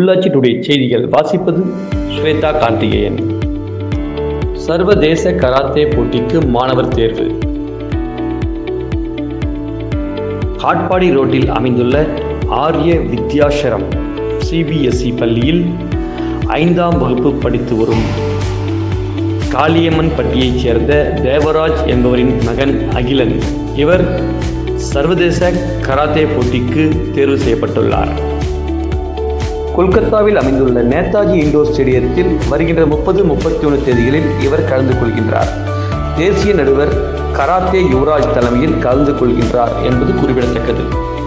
உள்ளாட்சி டுடே செய்திகள் வாசிப்பது ஸ்வேதா கார்த்திகேயன் சர்வதேச கராத்தே போட்டிக்கு மாணவர் தேர்வு காட்பாடி ரோட்டில் அமைந்துள்ள ஆரிய வித்யாசரம் சிபிஎஸ்இ பள்ளியில் ஐந்தாம் வகுப்பு படித்து வரும் காளியம்மன் பட்டியைச் சேர்ந்த தேவராஜ் என்பவரின் மகன் அகிலன் இவர் சர்வதேச கராத்தே போட்டிக்கு தேர்வு செய்யப்பட்டுள்ளார் கொல்கத்தாவில் அமைந்துள்ள நேதாஜி இண்டோர் ஸ்டேடியத்தில் வருகின்ற முப்பது முப்பத்தி ஒன்று தேதிகளில் இவர் கலந்து கொள்கின்றார் தேசிய நடுவர் கராத்தே யுவராஜ் தலைமையில் கலந்து கொள்கின்றார் என்பது குறிப்பிடத்தக்கது